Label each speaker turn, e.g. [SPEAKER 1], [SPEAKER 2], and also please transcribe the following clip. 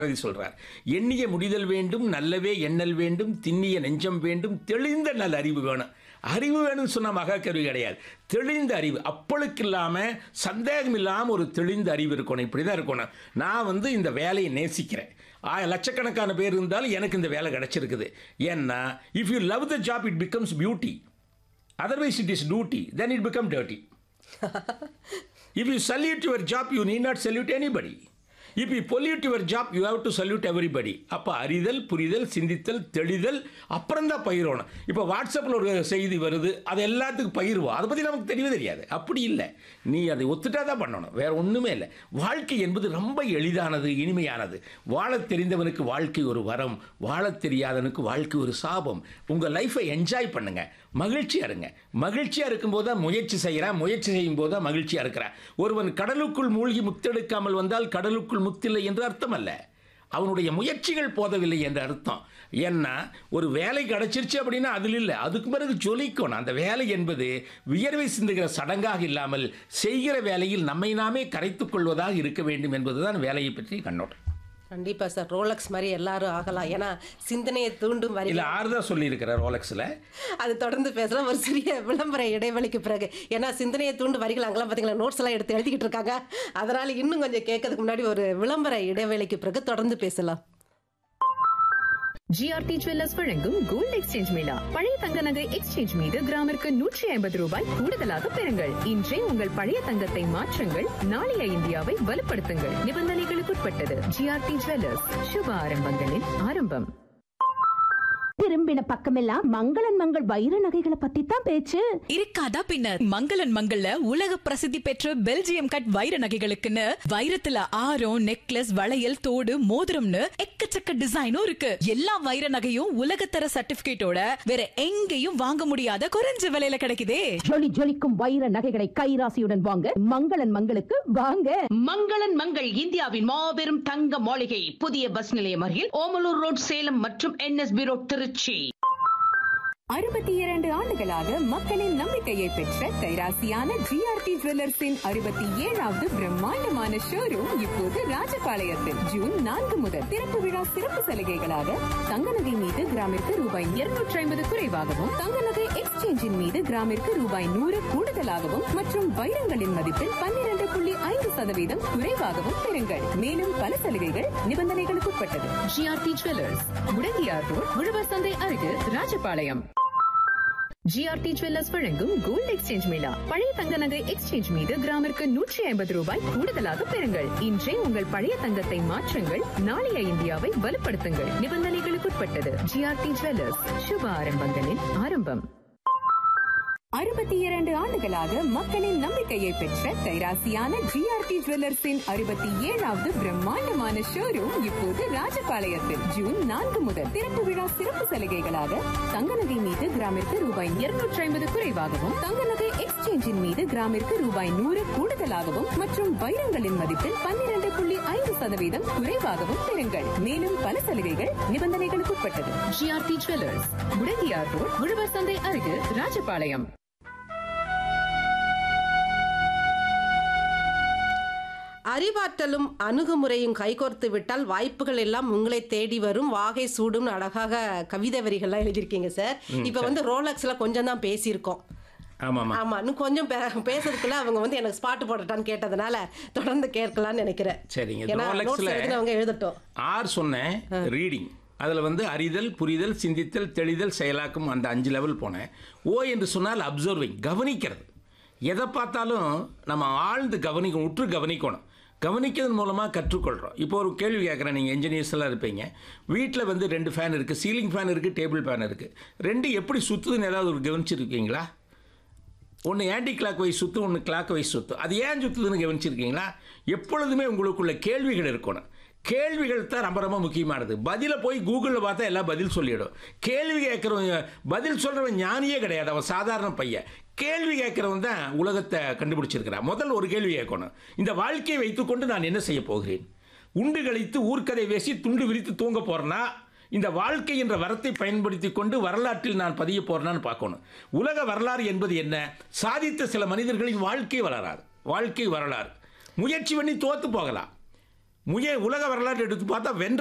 [SPEAKER 1] பாரதி சொல்றார் எண்ணிய முடிதல் வேண்டும் நல்லவே எண்ணல் வேண்டும் திண்ணிய நெஞ்சம் வேண்டும் தெளிந்த நல்ல அறிவு வேணும் அறிவு வேணும்னு சொன்ன மகாக்கருவி கிடையாது தெளிந்த அறிவு அப்பளுக்கு இல்லாமல் சந்தேகம் இல்லாமல் ஒரு தெளிந்த அறிவு இருக்கணும் இப்படி தான் இருக்கணும் நான் வந்து இந்த வேலையை நேசிக்கிறேன் ஆ, லட்சக்கணக்கான பேர் இருந்தாலும் எனக்கு இந்த வேலை கிடைச்சிருக்குது ஏன்னா if you love the job it becomes beauty otherwise it is duty then it become dirty if you salute your job you need not salute anybody if you pollute your job you have to salute everybody அப்போ அறிதல் புரிதல் சிந்தித்தல் தெளிதல் அப்புறம் தான் பயிரோணும் இப்போ வாட்ஸ்அப்பில் ஒரு செய்தி வருது அது எல்லாத்துக்கும் பயிர்வோம் அதை பற்றி நமக்கு தெரியவே தெரியாது அப்படி இல்லை நீ அதை ஒத்துட்டா தான் பண்ணணும் வேற ஒன்றுமே இல்லை வாழ்க்கை என்பது ரொம்ப எளிதானது இனிமையானது வாழத் தெரிந்தவனுக்கு வாழ்க்கை ஒரு வரம் வாழத் தெரியாதவனுக்கு வாழ்க்கை ஒரு சாபம் உங்கள் லைஃப்பை என்ஜாய் பண்ணுங்க மகிழ்ச்சியா இருங்க மகிழ்ச்சியா இருக்கும்போது தான் முயற்சி செய்கிறான் முயற்சி செய்யும் போது தான் மகிழ்ச்சியா இருக்கிறான் ஒருவன் கடலுக்குள் மூழ்கி முத்தெடுக்காமல் வந்தால் கடலுக்குள் முத்தில்லை என்று அர்த்தம் அல்ல அவனுடைய முயற்சிகள் போதவில்லை என்ற அர்த்தம் ஏன்னா ஒரு வேலை கிடைச்சிருச்சு அப்படின்னா அதில் இல்லை அதுக்கு பிறகு ஜொலிக்கணும் அந்த வேலை என்பது வியர்வை சிந்துகிற சடங்காக இல்லாமல் செய்கிற வேலையில் நம்மை நாமே கரைத்துக் கொள்வதாக இருக்க வேண்டும் என்பதுதான் வேலையை பற்றி கண்ணோட்டம்
[SPEAKER 2] கண்டிப்பா சார் ரோலக்ஸ் மாதிரி எல்லாரும் ஆகலாம் ஏன்னா சிந்தனையை தூண்டும் வரி
[SPEAKER 1] இல்லை ஆறுதான் சொல்லியிருக்கிறார் ரோலக்ஸில்
[SPEAKER 2] அது தொடர்ந்து பேசலாம் ஒரு சிறிய விளம்பர இடைவெளிக்கு பிறகு ஏன்னா சிந்தனையை தூண்டு வரிகள் அங்கெல்லாம் பார்த்தீங்களா நோட்ஸ் எல்லாம் எடுத்து எழுதிக்கிட்டு இருக்காங்க அதனால இன்னும் கொஞ்சம் கேட்கறதுக்கு முன்னாடி ஒரு விளம்பர இடைவெளிக்கு பிறகு தொடர்ந்து பேசலாம்
[SPEAKER 3] ஜிஆர்டி ஜுவல்லர்ஸ் வழங்கும் கோல்ட் எக்ஸ்சேஞ்ச் மேளா பழைய தங்க நகை எக்ஸ்சேஞ்ச் மீது கிராமிற்கு நூற்றி ஐம்பது ரூபாய் கூடுதலாக பெறுங்கள் இன்றே உங்கள் பழைய தங்கத்தை மாற்றுங்கள் நாளைய இந்தியாவை வலுப்படுத்துங்கள் நிபந்தனைகளுக்குட்பட்டது ஜிஆர்டி ஜுவல்லர்ஸ் சுப ஆரம்பங்களின் ஆரம்பம்
[SPEAKER 4] திரும்பின பக்கமெல்லாம் மங்களன் மங்கள் வைர நகைகளை பத்தி தான் பேச்சு
[SPEAKER 5] இருக்காதா பின்ன மங்களன் மங்கள்ல உலக பிரசித்தி பெற்ற பெல்ஜியம் கட் வைர நகைகளுக்குன்னு வைரத்துல ஆரம் நெக்லஸ் வளையல் தோடு மோதிரம்னு எக்கச்சக்க டிசைனும் இருக்கு எல்லா வைர நகையும் உலகத்தர சர்டிபிகேட்டோட வேற எங்கேயும் வாங்க முடியாத குறைஞ்ச விலையில கிடைக்குதே
[SPEAKER 4] ஜொலி ஜொலிக்கும் வைர நகைகளை கைராசியுடன் வாங்க மங்களன் மங்களுக்கு வாங்க
[SPEAKER 6] மங்களன் மங்கள் இந்தியாவின் மாபெரும் தங்க மாளிகை புதிய பஸ் நிலையம் அருகில் ஓமலூர் ரோட் சேலம் மற்றும் என்எஸ்பி ரோட் திருச்சி
[SPEAKER 3] அறுபத்தி இரண்டு ஆண்டுகளாக மக்களின் நம்பிக்கையை பெற்ற கைராசியான ஜிஆர்டி ஜுவல்லர்ஸின் அறுபத்தி ஏழாவது பிரம்மாண்டமான ஷோரூம் இப்போது ராஜபாளையத்தில் ஜூன் நான்கு முதல் திறப்பு விழா சிறப்பு சலுகைகளாக தங்க நகை மீது கிராமிற்கு ரூபாய் இருநூற்றி ஐம்பது குறைவாகவும் தங்க நகை எக்ஸ்சேஞ்சின் மீது கிராமிற்கு ரூபாய் நூறு கூடுதலாகவும் மற்றும் வைரங்களின் மதிப்பில் பன்னிரண்டு புள்ளி ஐந்து சதவீதம் குறைவாகவும் பெறுங்கள் மேலும் பல சலுகைகள் நிபந்தனைகளுக்குட்பட்டது ஜிஆர்டி ஜுவல்லர்ஸ் முடங்கியார் ரோட் உழவர் சந்தை அருகே ராஜபாளையம் ஜிஆர்டி ஜுவல்லர்ஸ் வழங்கும் கோல்ட் எக்ஸ்சேஞ்ச் மேளா பழைய தங்க நகை எக்ஸ்சேஞ்ச் மீது கிராமிற்கு நூற்றி ஐம்பது ரூபாய் கூடுதலாக பெறுங்கள் இன்றே உங்கள் பழைய தங்கத்தை மாற்றுங்கள் நாளைய இந்தியாவை வலுப்படுத்துங்கள் நிபந்தனைகளுக்குட்பட்டது ஜிஆர்டி ஜுவல்லர்ஸ் சுப ஆரம்பங்களின் ஆரம்பம் அறுபத்தி இரண்டு ஆண்டுகளாக மக்களின் நம்பிக்கையை பெற்ற கைராசியான ஜிஆர்டி ஜுவல்லர்ஸின் அறுபத்தி ஏழாவது பிரம்மாண்டமான ஷோரூம் இப்போது ராஜபாளையத்தில் ஜூன் நான்கு முதல் திறப்பு விழா சிறப்பு சலுகைகளாக தங்க நகை மீது கிராமிற்கு ரூபாய் இருநூற்றி ஐம்பது குறைவாகவும் தங்க நகை எக்ஸ்சேஞ்சின் மீது கிராமிற்கு ரூபாய் நூறு கூடுதலாகவும் மற்றும் வைரங்களின் மதிப்பில் பன்னிரண்டு புள்ளி ஐந்து சதவீதம் குறைவாகவும் பெறுங்கள் மேலும் பல சலுகைகள் நிபந்தனைகளுக்குட்பட்டது ஜிஆர்டி ஜுவல்லர்ஸ் முடங்கியார் ரோட் உழவர் சந்தை அருகே ராஜபாளையம்
[SPEAKER 2] அறிவாற்றலும் அணுகுமுறையும் கைகோர்த்து விட்டால் வாய்ப்புகள் எல்லாம் உங்களை தேடி வரும் வாகை சூடும் அழகாக கவிதை வரிகள்லாம் எழுதியிருக்கீங்க சார் இப்போ வந்து ரோலக்ஸ்ல கொஞ்சம் தான் பேசியிருக்கோம்
[SPEAKER 1] ஆமாம்மா
[SPEAKER 2] ஆமா இன்னும் கொஞ்சம் பே- பேசுறதுக்குள்ள அவங்க வந்து எனக்கு ஸ்பாட் போடட்டான்னு கேட்டதுனால தொடர்ந்து கேட்கலாம்னு நினைக்கிறேன்
[SPEAKER 1] சரிங்க
[SPEAKER 2] ஏன்னா
[SPEAKER 1] ரோலக்ஸில்
[SPEAKER 2] நோட்ஸ் எழுதினவங்க எழுதட்டும்
[SPEAKER 1] ஆர் சொன்னேன் ரீடிங் அதில் வந்து அறிதல் புரிதல் சிந்தித்தல் தெளிதல் செயலாக்கம் அந்த அஞ்சு லெவல் போனேன் ஓ என்று சொன்னால் அப்சர்விங் கவனிக்கிறது எதை பார்த்தாலும் நம்ம ஆழ்ந்து கவனிக்கணும் உற்று கவனிக்கணும் கவனிக்கிறது மூலமாக கற்றுக்கொள்கிறோம் இப்போ ஒரு கேள்வி கேட்குறேன் நீங்கள் என்ஜினியர்ஸ் எல்லாம் இருப்பீங்க வீட்டில் வந்து ரெண்டு ஃபேன் இருக்குது சீலிங் ஃபேன் இருக்குது டேபிள் ஃபேன் இருக்குது ரெண்டு எப்படி சுற்றுதுன்னு ஏதாவது ஒரு கவனிச்சிருக்கீங்களா ஒன்று ஆன்டி கிளாக் வைஸ் சுற்றும் ஒன்று கிளாக் வைஸ் சுற்றும் அது ஏன் சுற்றுதுன்னு கவனிச்சிருக்கீங்களா எப்பொழுதுமே உங்களுக்குள்ள கேள்விகள் இருக்கணும் கேள்விகள் தான் ரொம்ப ரொம்ப முக்கியமானது பதிலை போய் கூகுளில் பார்த்தா எல்லாம் பதில் சொல்லிடும் கேள்வி கேட்குறவங்க பதில் சொல்கிறவன் ஞானியே கிடையாது அவன் சாதாரண பையன் கேள்வி கேட்குறவன் தான் உலகத்தை கண்டுபிடிச்சிருக்கிறான் முதல் ஒரு கேள்வி கேட்கணும் இந்த வாழ்க்கையை வைத்துக்கொண்டு நான் என்ன செய்ய போகிறேன் உண்டு கழித்து ஊர்க்கதை பேசி துண்டு விரித்து தூங்க போறேன்னா இந்த வாழ்க்கை என்ற வரத்தை பயன்படுத்தி கொண்டு வரலாற்றில் நான் பதிய போறேனான்னு பார்க்கணும் உலக வரலாறு என்பது என்ன சாதித்த சில மனிதர்களின் வாழ்க்கை வரலாறு வாழ்க்கை வரலாறு முயற்சி பண்ணி தோத்து போகலாம் முய உலக வரலாற்று எடுத்து பார்த்தா வென்ற